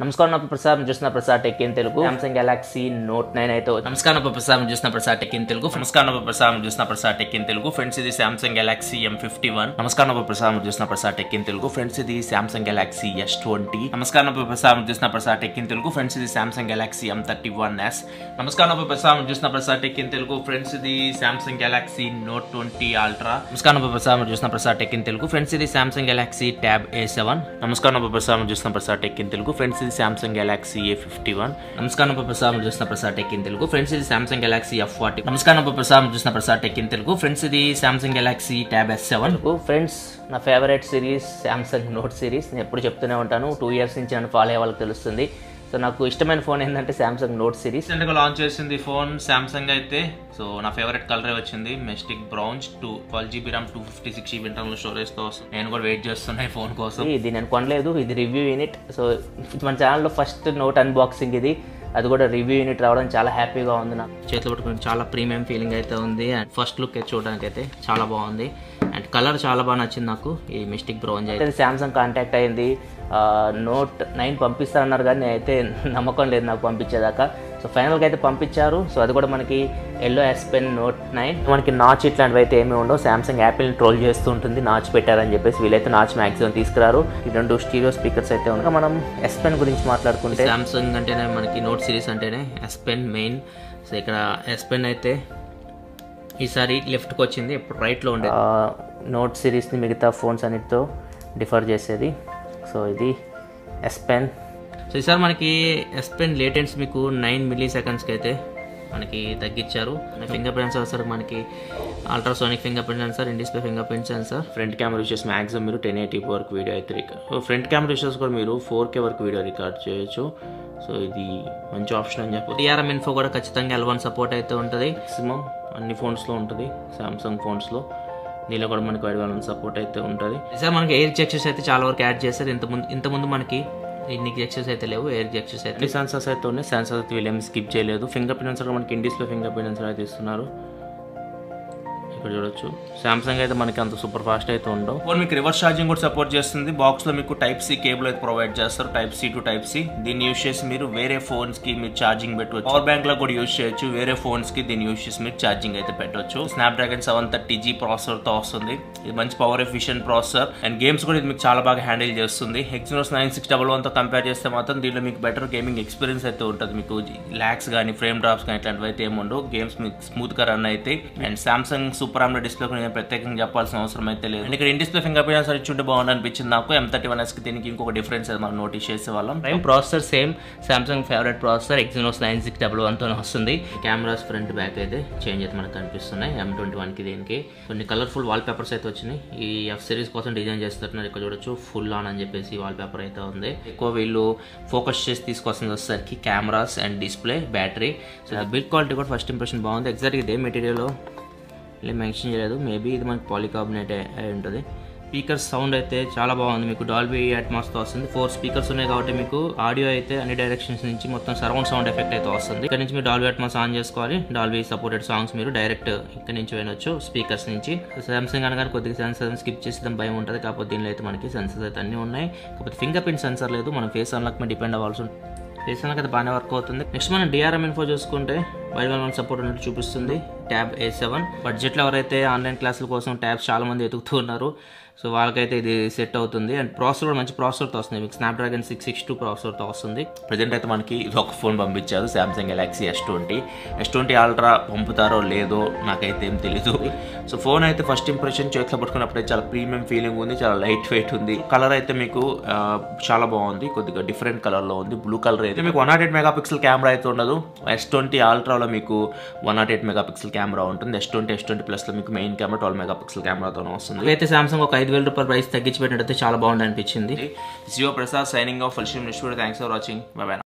నమస్కారం నా ప్రసాద్ మీరు చూస్తున్న Prasad tech in Telugu Samsung Galaxy note nine అయితే వచ్చింది. నమస్కారం అబ్బా ప్రసాద్ మీరు చూసిన ప్రసాద్ టెక్ ఇన్ తెలుగు నమస్కారం అబ్బా ప్రసాద్ మీరు చూసిన Prasad tech in Telugu friends ఇది Samsung Galaxy M fifty one నమస్కారం అబ్బా ప్రసాద్ మీరు చూసిన Prasad tech in Telugu friends ఇది సామ్సంగ్ గెలాక్సీ ఎస్ ట్వంటీ నమస్కారం అబ్బా ప్రసాద్ మీరు చూసిన Prasad tech in Telugu friends ఇది Samsung Galaxy M thirty one S నమస్కారం అబ్బా ప్రసాద్ మీరు చూసిన Prasad tech in Telugu friends ఇది Samsung Galaxy note twenty ultra నమస్కారం అబ్బా ప్రసాద్ మీరు చూసిన Prasad tech in Telugu friends ఇది Samsung Galaxy tab A seven నమస్కారం అబ్బా ప్రసాద్ మీరు చూసిన Prasad tech in Telugu friends ఇది Samsung Galaxy A fifty one నమస్కారం అబ్బా ప్రసాద్ మీరు చూసిన Prasad tech in Telugu friends ఇది సామ్సంగ్ గెలాక్సీ ఎఫ్ ఫార్టీ నమస్కారం అబ్బా ప్రసాద్ మీరు చూసిన Prasad tech in Telugu friends ఇది Samsung Galaxy tab S seven friends నా favourite series Samsung note series నేను ఎప్పుడు చెప్తూనే ఉంటాను టూ ఇయర్స్ నుంచి నన్ను ఫాలో అయ్యే వాళ్ళకి తెలుస్తుంది సో నాకు ఇష్టమైన ఫోన్ ఏంటంటే శాంసంగ్ నోట్ సిరీస్ రీసెంట్గా లాంచ్ చేసింది ఫోన్ సామ్సంగ్ అయితే సో నా ఫేవరెట్ కలరే వచ్చింది mystic browns two twelve GB RAM two fifty six GB internal స్టోరేజ్తో వస్తుంది నేను కూడా వెయిట్ చేస్తున్నా ఈ ఫోన్ కోసం ఇది నేను కొనలేదు ఇది రివ్యూ యూనిట్ సో మన ఛానల్లో ఫస్ట్ నోట్ అన్బాక్సింగ్ ఇది అది కూడా రివ్యూ యూనిట్ రావడం చాలా హ్యాపీగా ఉంది నాకు చేతిలో పట్టుకుని చాలా ప్రీమియం ఫీలింగ్ అయితే ఉంది అండ్ ఫస్ట్ లుక్ అయితే చూడడానికి అయితే చాలా బాగుంది అండ్ కలర్ చాలా బాగా నచ్చింది నాకు ఈ మిస్టిక్ బ్రౌన్స్ అయితే అయితే శాంసంగ్ కాంటాక్ట్ అయింది నోట్ నైన్ పంపిస్తారన్నారు కానీ నేనైతే నమ్మకం లేదు నాకు పంపించేదాకా సో ఫైనల్గా అయితే పంపించారు సో అది కూడా మనకి yellow S pen note nine మనకి నాచ్ ఇట్లాంటివి అయితే ఏమీ ఉండవు శాంసంగ్ యాపిల్ని ట్రోల్ చేస్తూ ఉంటుంది నాచ్ పెట్టారని చెప్పేసి వీళ్ళైతే నాచ్ మ్యాక్సిమం తీసుకురారు ఈ రెండు స్టీరియో స్పీకర్స్ అయితే ఉన్నాయి మనం ఎస్ పెన్ గురించి మాట్లాడుకుంటే సామ్సంగ్ అంటేనే మనకి నోట్ సిరీస్ అంటేనే ఎస్ పెన్ మెయిన్ సో ఇక్కడ ఎస్ పెన్ అయితే ఈసారి లెఫ్ట్కి వచ్చింది ఇప్పుడు రైట్లో ఉండే నోట్ సిరీస్ని మిగతా ఫోన్స్ అన్నిటితో డిఫర్ చేసేది సో ఇది ఎస్ పెన్ సో ఈసారి మనకి ఎస్ పెన్ లేటెన్స్ మీకు నైన్ మిల్లీ సెకండ్స్కి అయితే మనకి తగ్గించారు ఫింగర్ ప్రింట్ సెన్సర్ మనకి ultrasonic finger print sensor in display finger print sensor front camera uses maximum మీరు టెన్ ఎయిటీ వరకు వీడియో అయితే రికార్డ్ ఫ్రంట్ కెమెరా యూసెస్ కూడా మీరు ఫోర్ కే వరకు వీడియో రికార్డ్ చేయొచ్చు సో ఇది మంచి ఆప్షన్ అని చెప్పి డిఆర్ఎం ఇన్ఫో కూడా ఖచ్చితంగా ఎల్ వన్ సపోర్ట్ అయితే ఉంటుంది మ్యాక్సిమం అన్ని ఫోన్స్లో ఉంటుంది సామ్సంగ్ ఫోన్స్లో దీనిలో కూడా మనకి వైడ్ వన్ సపోర్ట్ అయితే ఉంటుంది సార్ మనకి ఎయిర్ జెక్చర్స్ అయితే చాలా వరకు యాడ్ చేశారు ఇంతకుముందు ఇంతకుముందు మనకి ఇన్ని జెక్చర్స్ అయితే లేవు ఎయిర్ జెక్చర్స్ అయితే సెన్సర్స్ అయితే ఉన్నాయి సెన్సర్స్ అయితే వీళ్ళేం స్కిప్ చేయలేదు ఫింగర్ ప్రింట్ సెన్సర్ మనకి ఇండిస్లో ఫింగర్ ప్రింట్ సెన్సర్ అయితే ఇస్తున్నారు ఇక్కడ చూడొచ్చు సామ్సంగ్ అయితే మనకి అంత సూపర్ ఫాస్ట్ అయితే ఉండవు ఫోన్ మీకు రివర్స్ ఛార్జింగ్ కూడా సపోర్ట్ చేస్తుంది బాక్స్ లో మీకు టైప్ సి కేబుల్ అయితే ప్రొవైడ్ చేస్తారు type C to type C దీన్ని యూస్ చేసి మీరు వేరే ఫోన్స్ కి మీరు ఛార్జింగ్ పెట్టవచ్చు పవర్ బ్యాంక్ లో కూడా యూస్ చేయొచ్చు వేరే ఫోన్స్ కి దీన్ని యూస్ చేసి మీరు ఛార్జింగ్ అయితే పెట్టవచ్చు Snapdragon seven thirty G processor తో వస్తుంది ఇది మంచి power efficient processor and games కూడా ఇది మీకు చాలా బాగా హ్యాండిల్ చేస్తుంది Exynos nine six double one తో కంపేర్ చేస్తే మాత్రం దీనిలో మీకు బెటర్ గేమింగ్ ఎక్స్పీరియన్స్ అయితే ఉంటుంది మీకు ల్యాక్స్ కానీ ఫ్రేమ్ డ్రాప్స్ కానీ ఇట్లాంటివి అయితే ఏమి ఉండవు గేమ్స్ మీకు స్మూత్ గా రన్ అయితే and Samsung super AMOLED display నేను ప్రత్యేకంగా చెప్పాల్సిన అవసరం అయితే లేదు అండ్ ఇక్కడ ఇన్ డిస్ప్లే ఫింగర్ ప్రింట్ సరే ఇచ్చుంటే బాగుంది అనిపించింది నాకు ఎం థర్టీ వన్ ఎస్కి దీనికి ఇంకొక డిఫరెన్స్ అది మనం నోటీస్ చేసే వాళ్ళం prime processor same Samsung favourite processor Exynos nine six double వన్తో వస్తుంది కెమెరాస్ ఫ్రంట్ బ్యాక్ అయితే చేంజ్ అయితే మనకు కనిపిస్తున్నాయి ఎం ట్వంటీ వన్కి దీనికి కొన్ని కలర్ఫుల్ వాల్ పేపర్స్ అయితే వచ్చినాయి ఈ ఎఫ్ సిరీస్ కోసం డిజైన్ చేస్తున్నారు ఇక్కడ చూడొచ్చు ఫుల్ ఆన్ అని చెప్పేసి వాల్ పేపర్ అయితే ఉంది ఎక్కువ వీళ్ళు ఫోకస్ చేసి తీసుకొస్తుంది వచ్చేసరికి cameras and display battery so build quality కూడా ఫస్ట్ ఇంప్రెషన్ బాగుంది ఎగ్జాక్ట్ ఇదే మెటీరియల్ ఇలా మెన్షన్ చేయలేదు మేబీ ఇది మనకి పాలికార్బనేట్ అయి ఉంటుంది స్పీకర్ సౌండ్ అయితే చాలా బాగుంది మీకు డాల్బీ అట్మాస్తో వస్తుంది ఫోర్ స్పీకర్స్ ఉన్నాయి కాబట్టి మీకు ఆడియో అయితే అన్ని డైరెక్షన్స్ నుంచి మొత్తం సరౌండ్ సౌండ్ ఎఫెక్ట్ అయితే వస్తుంది ఇక్కడ నుంచి మీరు డాల్బీ అట్మాస్ ఆన్ చేసుకోవాలి డాల్బీ సపోర్టెడ్ సాంగ్స్ మీరు డైరెక్ట్ ఇక్కడ నుంచి వినొచ్చు స్పీకర్స్ నుంచి సామ్సంగ్ అనగానే కొద్దిగా సెన్సర్ స్కిప్ చేసేదాం భయం ఉంటుంది కాకపోతే దీనిలో అయితే మనకి సెన్సర్స్ అయితే అన్నీ ఉన్నాయి కాకపోతే ఫింగర్ ప్రింట్ సెన్సర్ లేదు మనం ఫేస్ అన్లాక్ మీద డిపెండ్ అవ్వాల్సి ఉంటుంది ఫేస్ అన్లాక్ అయితే బాగానే వర్క్ అవుతుంది నెక్స్ట్ మనం డిఆర్ఎం ఇన్ఫో చూసుకుంటే వైడ్ వన్ వన్ సపోర్ట్ ఉన్నట్టు చూపిస్తుంది ట్యాబ్ ఏ సెవెన్ బడ్జెట్లో ఎవరైతే ఆన్లైన్ క్లాసుల కోసం ట్యాబ్స్ చాలా మంది ఎతుకుతూ ఉన్నారు సో వాళ్ళకైతే ఇది సెట్ అవుతుంది అండ్ ప్రాసెసర్ కూడా మంచి ప్రాసెసర్తో వస్తుంది మీకు స్నాప్డ్రాగన్ సిక్స్ సిక్స్ టూ ప్రాసెసర్తో వస్తుంది ప్రజెంట్ అయితే మనకి ఇది ఒక ఫోన్ పంపించారు Samsung Galaxy S twenty S twenty ultra పంపుతారో లేదో నాకైతే ఏం తెలీదు సో ఫోన్ అయితే ఫస్ట్ ఇంప్రెషన్ చేతిలో పట్టుకున్నప్పుడే చాలా ప్రీమియం ఫీలింగ్ ఉంది చాలా లైట్ వెయిట్ ఉంది కలర్ అయితే మీకు ఆ, చాలా బాగుంది కొద్దిగా డిఫరెంట్ కలర్లో ఉంది బ్లూ కలర్ అయితే మీకు one not eight megapixel camera అయితే ఉండదు ఎస్ ట్వంటీ అల్ట్రాలో మీకు one not eight megapixel camera ఉంటుంది ఎస్ ట్వంటీ ఎస్ ట్వంటీ ప్లస్లో మీకు మెయిన్ కెమెరా ట్వెల్వ్ మెగాపిక్సెల్ కెమెరాతో వస్తుంది అయితే సామ్సంగ్ ఒక ఐదు వేల రూపాయల ప్రైస్ తగ్గించి పెట్టినట్టు చాలా బాగుంది అనిపించింది జియో ప్రసాద్ సైనింగ్ ఆఫ్ ఫల్షిమ్ thanks for watching bye by